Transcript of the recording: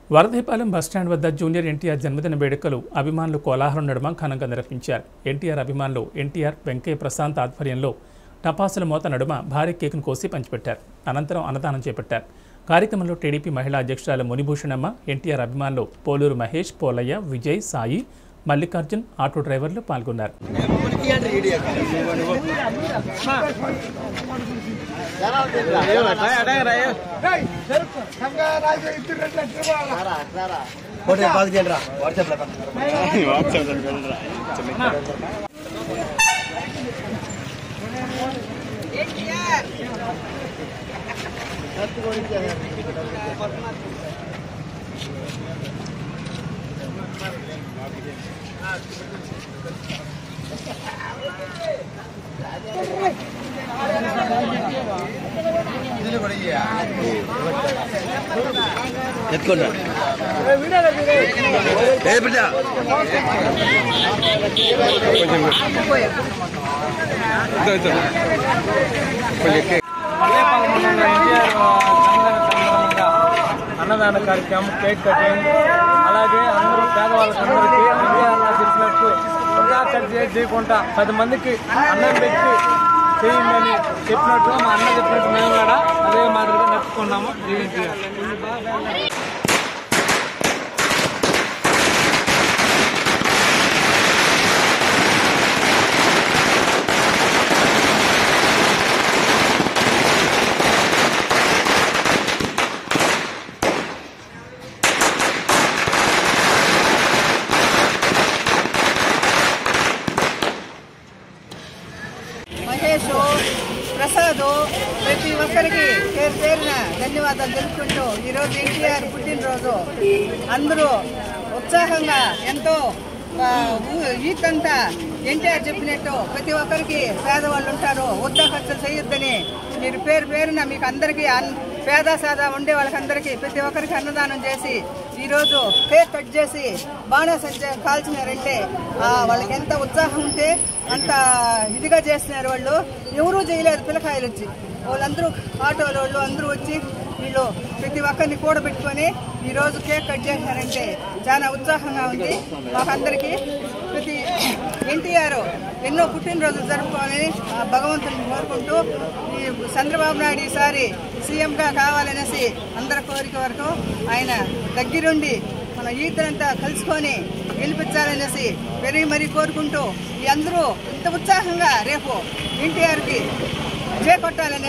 వరదీపాలెం bus stand వద్ద junior NTR జన్మదిన వేడుకలు అభిమానులు కోలాహలం నడుమ ఘనంగా నిర్వహించారు ఎన్టీఆర్ అభిమానులు ఎన్టీఆర్ వెంకయ్య ప్రశాంత్ ఆధ్వర్యంలో టపాసుల మోత నడుమ భారీ కేకును కోసి పంచిపెట్టారు అనంతరం అన్నదానం చేపట్టారు కార్యక్రమంలో టీడీపీ మహిళా అధ్యక్షురాలు మునిభూషణమ్మ ఎన్టీఆర్ అభిమానులు పోలూరు మహేష్ పోలయ్య విజయ్ సాయి మల్లికార్జున్ ఆటో డ్రైవర్లు పాల్గొన్నారు ఫోటో బాగా చేయండి రా వాట్సాప్ లో ఎత్తుకోండి ఏ బిడ్డ మల్లేపాలెం మండలంలో ఎన్టీఆర్ జన్మదిన సందర్భంగా అన్నదాన కార్యక్రమం కేక్ కటింగ్ అలాగే అందరూ పేదవాళ్ళకందరికీ ఎన్టీఆర్ నాకు తెలిసినట్టు వృధా ఖర్చు చేసి చేయకుండా పది మందికి అన్నం పెట్టి చేయండి చెప్పినట్టుగా మా అన్న చెప్పినట్టు మేము కూడా అదే మాదిరిగా నడుచుకున్నాము జీవించారు మహేష్ ప్రసాద్ ప్రతి ఒక్కరికి పేరు పేరున ధన్యవాదాలు తెలుపుకుంటూ ఈరోజు ఎన్టీఆర్ పుట్టినరోజు అందరూ ఉత్సాహంగా ఎంతో ఆ, ఊ- ఈతంతా ఎన్టీఆర్ చెప్పినట్టు ప్రతి ఒక్కరికి పేదవాళ్ళు ఉంటారు వృద్ధా ఖర్చులు చేయొద్దని మీరు పేరు పేరున మీకు అందరికీ అన్- పేద సాదా ఉండే వాళ్ళకందరికీ ప్రతి ఒక్కరికి అన్నదానం చేసి ఈరోజు కేక్ కట్ చేసి బాణాసంచ కాల్చినారంటే ఆ, వాళ్ళకి ఎంత ఉత్సాహం ఉంటే అంత ఇదిగా చేస్తున్నారు వాళ్ళు ఎవరూ చేయలేదు పిల్లకాయలు వచ్చి వాళ్ళందరూ ఆటోల వాళ్ళు అందరూ వచ్చి వీళ్ళు ప్రతి ఒక్కరిని కూడబెట్టుకొని ఈరోజు కేక్ కట్ చేశారంటే చాలా ఉత్సాహంగా ఉంది మాకందరికీ ప్రతి ఎన్టీఆర్ ఎన్నో పుట్టినరోజులు జరుపుకోవాలని ఆ భగవంతుని కోరుకుంటూ ఈ చంద్రబాబు నాయుడు ఈసారి సీఎంగా కావాలనేసి అందరి కోరిక వరకు ఆయన దగ్గరుండి మన ఈతలంతా కలుసుకొని గెలిపించాలనేసి మరీ మరీ కోరుకుంటూ ఈ అందరూ ఇంత ఉత్సాహంగా రేపు ఎన్టీఆర్కి జే కొట్టాలని